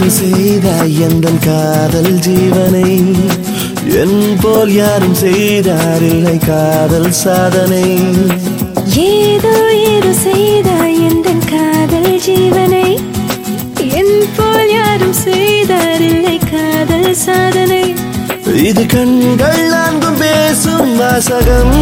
செய்தாய் எந்த காதல் ஜீவனை என் போல் யாரும் செய்தாரில்லை காதல் சாதனை ஏதோ ஏதோ செய்தாய் எந்தன் காதல் ஜீவனை என் போல் யாரும் செய்தாரில்லை காதல் சாதனை இது கண்கள் நான்கும் பேசும் வாசகம்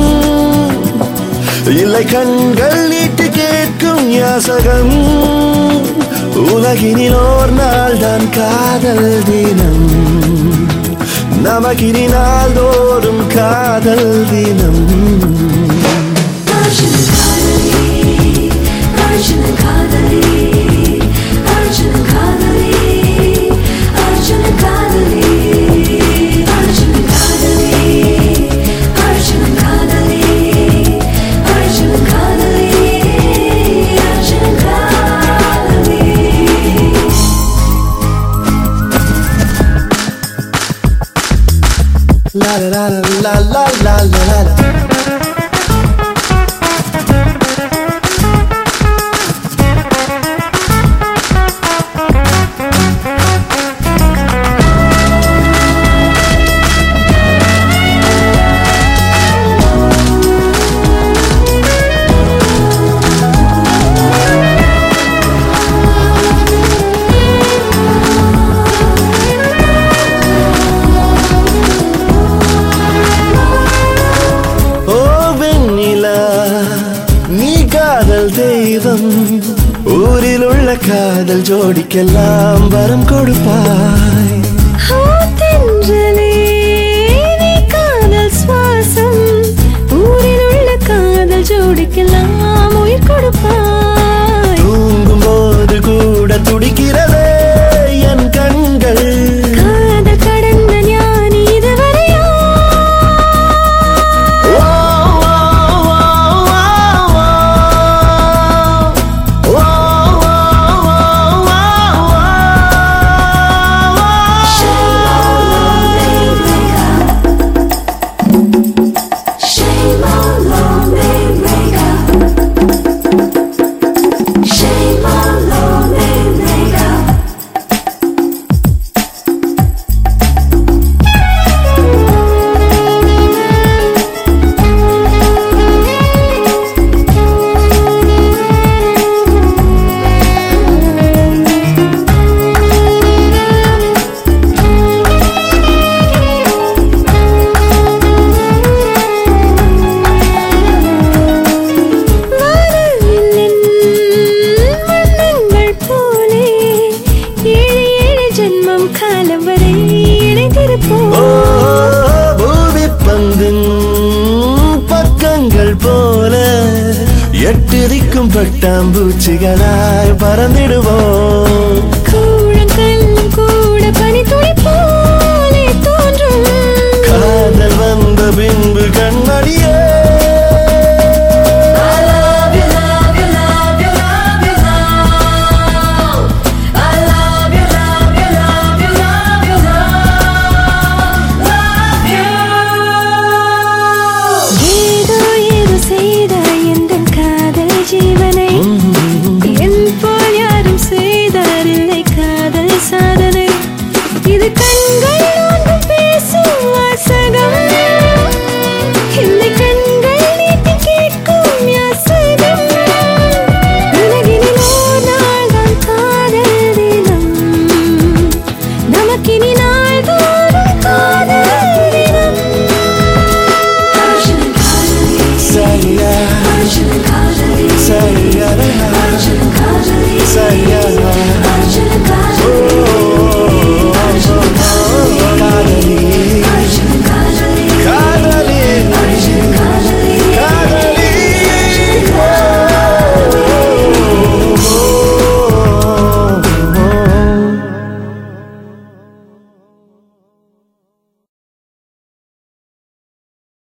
இல்லை கண்கள் நீட்டு கேட்கும் யாசகம் உலகினில் ஓர் நாள் தான் காதல் தினம் நமக்கினி நாள்தோறும் காதல் தினம் அர்ஜுனன் காதலி அர்ஜுனன் காதலி அர்ஜுனன் காதலி அர்ஜுனன் காதலி அர்ஜுனன் காதலி அர்ஜுனன் காதலி அர்ஜுனன் காதலி அர்ஜுனன் காதலி La la la la la la la la la. ஓ வெண்ணிலா நீ காதல் தெய்வம் ஊரில் உள்ள காதல் ஜோடிக்கெல்லாம் வரம் கொடுப்பாய் ஓ தென்றலே நீ காதல் சுவாசம் ஊரில் உள்ள காதல் ஜோடிக்கெல்லாம் உயிர் கொடுப்பாய் தூங்கும் போது கூட துடிக்கிறதே என் கண்கள் காதல் கடந்த ஞானி இதுவரையா ஓ, ஓ, ஓ, ஓ, ஓ, ஓ, ஓ, ஓ, ஓ. Shame on lonely breakup. Shame on lonely breakup. வானவில்லின் வண்ணங்கள் போலே ஏழு ஏழு ஜென்மம் காலம் வரை இணைந்திருப்போம் ஓ, பூமி பந்தின் பக்கங்கள் போல எட்டு திக்கும் பட்டாம்பூச்சிகளாய் பறந்திடுவோம் கூழங்கல்லும் கூட பனித்துளி போலே தோன்றும் காதல் வந்த பின்பு கண்மணியே